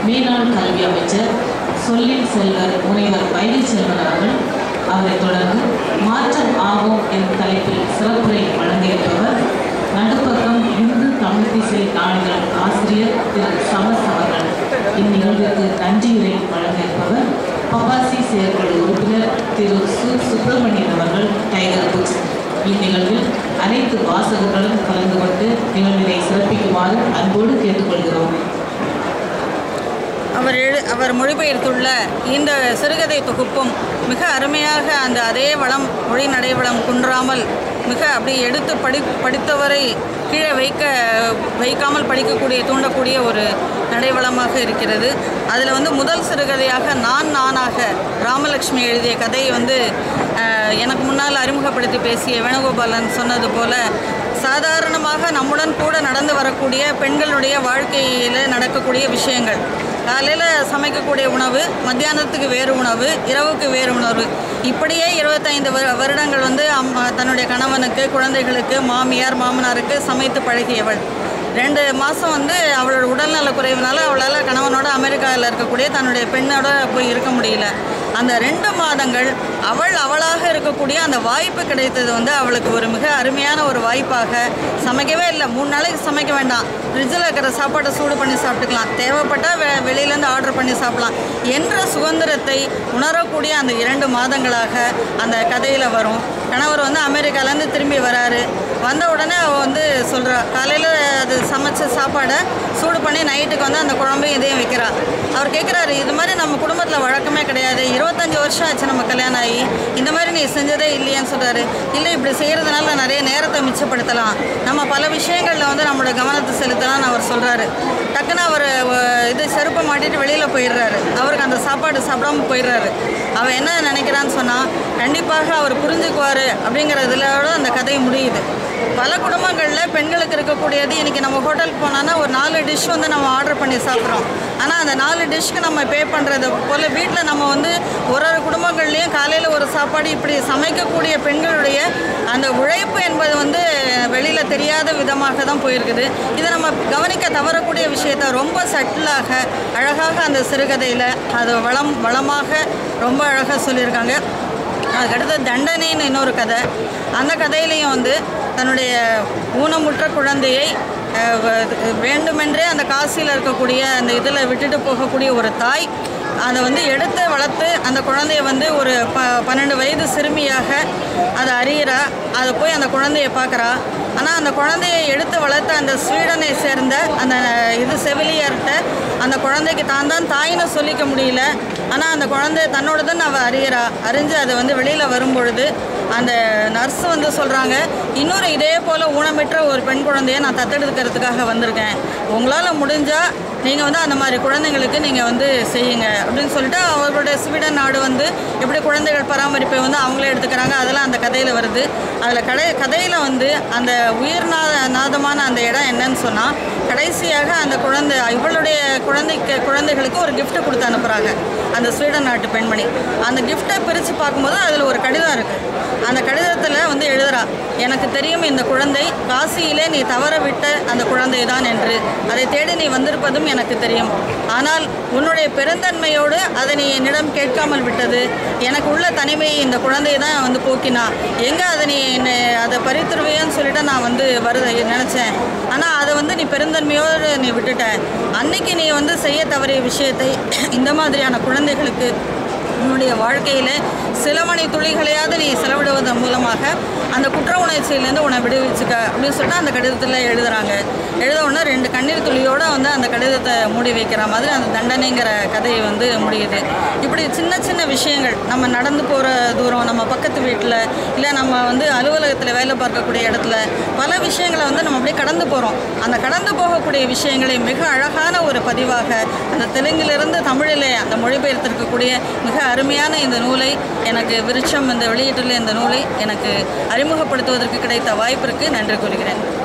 மேனாள் கல்வி அமைச்சர் சொல்லின் செல்வர் முனைவர் வைகை செல்வன் அவர்கள் அவரைத் தொடர்ந்து மாற்றம் ஆகும் என்ற தலைப்பில் சிறப்புரை வழங்கியிருப்பவர் நடுப்பக்கம் இந்து தமிழ் திசை நாளிதழ் ஆசிரியர் திரு சமஸ் அவர்கள் இந்நிகழ்விற்கு நன்றியுரை வழங்கியிருப்பவர் பப்பாசி செயற்குழு உறுப்பினர் திரு சு சுப்பிரமணியன் அவர்கள் டைகர் புட்ஸ் இந்நிகழ்வில் அனைத்து வாசகர்களும் கலந்து கொண்டு நிகழ்வினை சிறப்பிக்குமாறு அன்போடு கேட்டுக்கொள்கிறோம் அவர் எழு அவர் மொழிபெயர்த்துள்ள இந்த சிறுகதை தொகுப்பும் மிக அருமையாக அந்த அதே வளம் மொழி நடைவளம் குன்றாமல் மிக அப்படி எடுத்து படி படித்தவரை கீழே வைக்க வைக்காமல் படிக்கக்கூடிய தூண்டக்கூடிய ஒரு நடைவளமாக இருக்கிறது அதில் வந்து முதல் சிறுகதையாக நான் நானாக ராமலட்சுமி எழுதிய கதை வந்து அஹ், எனக்கு முன்னால் அறிமுகப்படுத்தி பேசிய வேணுகோபாலன் சொன்னது போல சாதாரணமாக நம்முடன் கூட நடந்து வரக்கூடிய பெண்களுடைய வாழ்க்கையில் நடக்கக்கூடிய விஷயங்கள் காலையில் சமைக்கக்கூடிய உணவு மத்தியானத்துக்கு வேறு உணவு இரவுக்கு வேறு உணவு இப்படியே இருபத்தைந்து வரு- வருடங்கள் வந்து அம்மா தன்னுடைய கணவனுக்கு குழந்தைகளுக்கு மாமியார் மாமனாருக்கு சமைத்து பழகியவள் ரெண்டு மாதம் வந்து அவளோட உடல்நல குறைவுனால அவளால் கணவனோட அமெரிக்காவில் இருக்கக்கூடிய தன்னுடைய பெண்ணோட போய் இருக்க முடியல அந்த ரெண்டு மாதங்கள் அவள் அவளாக இருக்கக்கூடிய அந்த வாய்ப்பு கிடைத்தது வந்து அவளுக்கு ஒரு மிக அருமையான ஒரு வாய்ப்பாக சமைக்கவே இல்லை மூணு நாளைக்கு சமைக்க வேண்டாம் ஃப்ரிட்ஜில் இருக்கிற சாப்பாட்டை சூடு பண்ணி சாப்பிட்டுக்கலாம் தேவைப்பட்டால் வெ வெளியிலேருந்து ஆர்டர் பண்ணி சாப்பிடலாம் என்ற சுதந்திரத்தை உணரக்கூடிய அந்த இரண்டு மாதங்களாக அந்த கதையில் வரும் கணவர் வந்து அமெரிக்காலேருந்து திரும்பி வராரு வந்த உடனே அவ வந்து சொல்கிறா காலையில் அது சமைச்ச சாப்பாடை சூடு பண்ணி நைட்டுக்கு வந்து அந்த குழம்பையும் இதையும் வைக்கிறா அவர் கேட்குறாரு இது மாதிரி நம்ம குடும்பத்தில் வழக்கமே கிடையாது இருபத்தஞ்சி வருஷம் ஆச்சு நம்ம கல்யாணம் ஆகி இந்த மாதிரி நீ செஞ்சதே இல்லையான்னு சொல்கிறாரு இல்லை இப்படி செய்கிறதுனால நிறைய நேரத்தை மிச்சப்படுத்தலாம் நம்ம பல விஷயங்களில் வந்து நம்மளோட கவனத்தை செலுத்தலாம்னு அவர் சொல்கிறாரு டக்குன்னு அவர் அஹ், இது செருப்பை மாட்டிட்டு வெளியில் போயிடுறாரு அவருக்கு அந்த சாப்பாடு சாப்பிடாம போயிடுறாரு அவன் என்ன நினைக்கிறான்னு சொன்னால் கண்டிப்பாக அவர் புரிஞ்சுக்குவார் அப்படிங்கிறதுலோட அந்த கதை முடியுது பல குடும்பங்களில் பெண்களுக்கு இருக்கக்கூடியது இன்றைக்கி நம்ம ஹோட்டலுக்கு போனோன்னா ஒரு நாலு டிஷ் வந்து நம்ம ஆர்டர் பண்ணி சாப்பிட்றோம் ஆனால் அந்த நாலு டிஷ்க்கு நம்ம பே பண்ணுறது போல் வீட்டில் நம்ம வந்து ஒரு ஒரு குடும்பங்கள்லேயும் காலையில் ஒரு சாப்பாடு இப்படி சமைக்கக்கூடிய பெண்களுடைய அந்த உழைப்பு என்பது வந்து வெளியில் தெரியாத விதமாக தான் போயிருக்குது இதை நம்ம கவனிக்க தவறக்கூடிய விஷயத்த ரொம்ப சட்டிலாக அழகாக அந்த சிறுகதையில் அது வளம் வளமாக ரொம்ப அழகாக சொல்லியிருக்காங்க அதுக்கடுத்து தண்டனைன்னு இன்னொரு கதை அந்த கதையிலையும் வந்து தன்னுடைய ஊனமுற்ற குழந்தையை அஹ், வ- வேண்டுமென்றே அந்த காசியில் இருக்கக்கூடிய அந்த இதில் விட்டுட்டு போகக்கூடிய ஒரு தாய் அதை வந்து எடுத்து வளர்த்து அந்த குழந்தைய வந்து ஒரு ப பன்னெண்டு வயது சிறுமியாக அதை அறிகிறா அதை போய் அந்த குழந்தைய பார்க்குறா ஆனால் அந்த குழந்தையை எடுத்து வளர்த்த அந்த ஸ்வீடனை சேர்ந்த அந்த இது செவிலியர்கிட்ட அந்த குழந்தைக்கு தான் தான் தாயின்னு சொல்லிக்க முடியல ஆனால் அந்த குழந்தை தன்னோடதுன்னு அவள் அறியறா அறிஞ்சு அது வந்து வெளியில் வரும்பொழுது அந்த நர்ஸ் வந்து சொல்கிறாங்க இன்னொரு இதே போல் ஊனமிற்ற ஒரு பெண் குழந்தைய நான் தத்தெடுக்கிறதுக்காக வந்திருக்கேன் உங்களால் முடிஞ்சால் நீங்கள் வந்து அந்த மாதிரி குழந்தைங்களுக்கு நீங்கள் வந்து செய்யுங்க அப்படின்னு சொல்லிட்டு அவர்களுடைய ஸ்வீடன் நாடு வந்து எப்படி குழந்தைகள் பராமரிப்பை வந்து அவங்களே எடுத்துக்கிறாங்க அதெல்லாம் அந்த கதையில் வருது அதில் கடை கதையில் வந்து அந்த உயிர்நா நாதமான அந்த இடம் என்னன்னு சொன்னால் கடைசியாக அந்த குழந்தை இவளுடைய குழந்தைக்கு குழந்தைகளுக்கு ஒரு gift கொடுத்து அனுப்புகிறாங்க அந்த ஸ்வீடன் நாட்டு பெண்மணி அந்த கிஃப்ட்டை பிரித்து பார்க்கும்போது அதில் ஒரு கடிதம் இருக்குது அந்த கடிதத்தில் வந்து எழுதுறா எனக்கு தெரியும் இந்த குழந்தை காசியிலே நீ தவற விட்ட அந்த குழந்தை தான் என்று அதை தேடி நீ வந்திருப்பதும் எனக்கு தெரியும் ஆனால் உன்னுடைய பெருந்தன்மையோடு அதை நீ என்னிடம் கேட்காமல் விட்டது எனக்கு உள்ள தனிமையை இந்த குழந்தை தான் வந்து போக்கினா எங்கே அதை நீ என்னை அதை பறித்துருவியன்னு சொல்லிட்டு நான் வந்து வருத நினச்சேன் ஆனால் அதை வந்து நீ பெருந்தன்மையோடு நீ விட்டுட்ட அன்னைக்கு நீ வந்து செய்ய தவறிய விஷயத்தை இந்த மாதிரியான குழந்தைகளுக்கு உன்னுடைய வாழ்க்கையில் சில மணி துளிகளையாவது நீ செலவிடுவதன் மூலமாக அந்த குற்ற உணர்ச்சியிலேருந்து உன்னை விடுவிச்சுக்க அப்படின்னு சொல்லிட்டு அந்த கடிதத்தில் எழுதுகிறாங்க எழுத உடனே ரெண்டு கண்ணீர் துளியோடு வந்து அந்த கடிதத்தை மூடி வைக்கிற மாதிரி அந்த தண்டனைங்கிற கதை வந்து முடியுது இப்படி சின்ன சின்ன விஷயங்கள் நம்ம நடந்து போகிற தூரம் நம்ம பக்கத்து வீட்டில் இல்லை நம்ம வந்து அலுவலகத்தில் வேலை பார்க்கக்கூடிய இடத்துல பல விஷயங்களை வந்து நம்ம அப்படியே கடந்து போகிறோம் அந்த கடந்து போகக்கூடிய விஷயங்களை மிக அழகான ஒரு பதிவாக அந்த தெலுங்கிலிருந்து தமிழிலே அந்த மொழிபெயர்த்திருக்கக்கூடிய மிக அருமையான இந்த நூலை எனக்கு விருட்சம் இந்த வெளியீட்டுள்ள இந்த நூலை எனக்கு அறிமுகப்படுத்துவதற்கு கிடைத்த வாய்ப்பிற்கு நன்றி கூறுகிறேன்